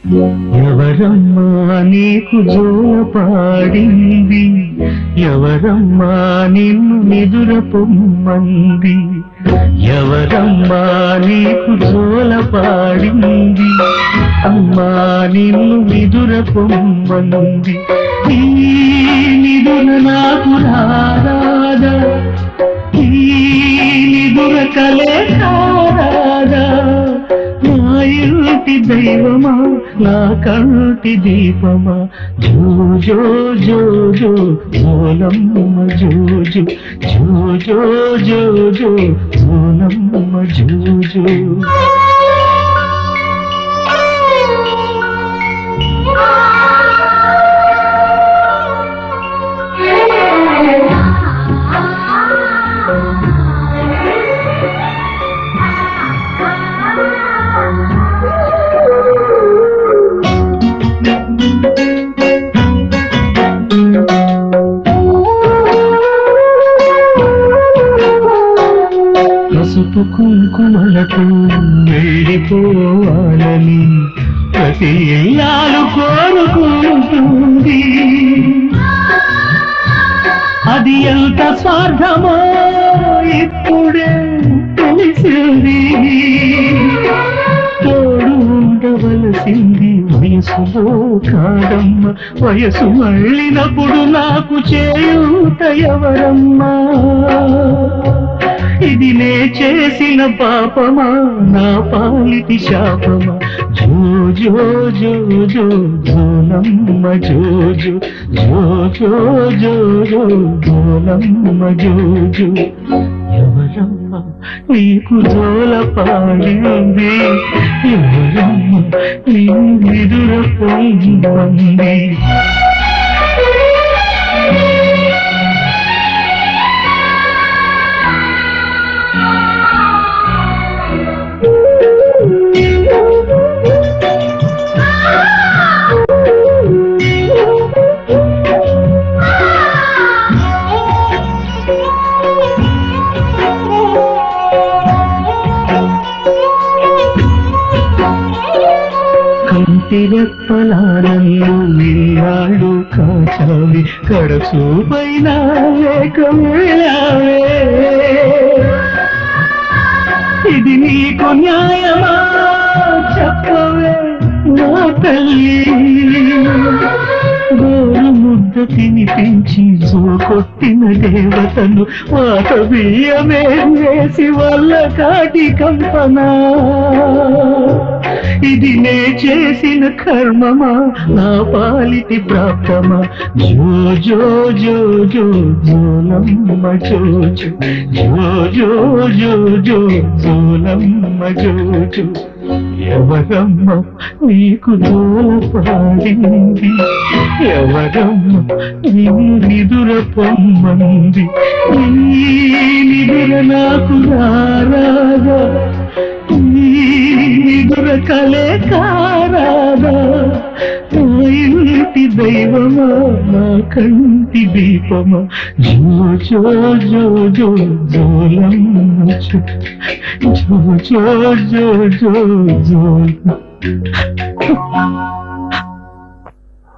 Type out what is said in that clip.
ఎవరమ్మా నీకు జోల పాడింది ఎవరమ్మా నిన్ను నిదుర పొమ్మంది ఎవరమ్మా నీకు జోల పాడింది అమ్మా నిన్ను నిదుర పొమ్మంది ఈ నిదుర నాకు రారాదా ఈ నిదుర కలే కారాదా నా ఇంటి దైవమా నా కంటి దీపమా జో జో జో జో జోలమ్మ జో జో జో జో జో జో జోలమ్మ జో జో పసుపు కుంకుమలతో వెళ్ళిపోవాలని ప్రతి ఇల్లాలు కోరుకుంటుంది అది ఎంత స్వార్థమో ఇప్పుడే తెలిసింది తోడు ఉండవలసింది వయసులో కాదమ్మ వయసు మళ్ళినప్పుడు నాకు చేయూత ఎవరమ్మా ఇది నే చేసిన పాపమా నా పాలిటి శాపమా జో జో జో జో జోలమ్మ జో జో జో జో జో జో జోలమ్మ జో జో ఎవరమ్మ నీకు జోల పాడింది ఎవరమ్మ నీ నిదుర పొందండి కంటి రెప్పలానన్ను విన్నాళ్ళు కాచావి కడచూపైన లేక వెళ్ళావే ఇది నీకు న్యాయమా చెప్పవే నా తల్లి గోరు ముద్ద తినిపించి కొట్టిన దేవతను వాత బియ్యమే వేసి వల్ల కాటి కంపనా ఇది నే చేసిన కర్మమా నా పాలిటి ప్రాప్తమా జో జో జో జో జోలమ్మ జో జో జో జో జో జో జోలమ్మ జో జో ఎవరమ్మ నీకు జోల పాడింది ఎవరమ్మ నిన్ను నిదుర పొమ్మంది ఈ నిదుర నాకు రారాదా ఈ నిదుర కలే కారాదా నా ఇంటి దైవమా నా కంటి దీపమా జో జో జో జో జోలమ్మ జో జో జో జో జో జో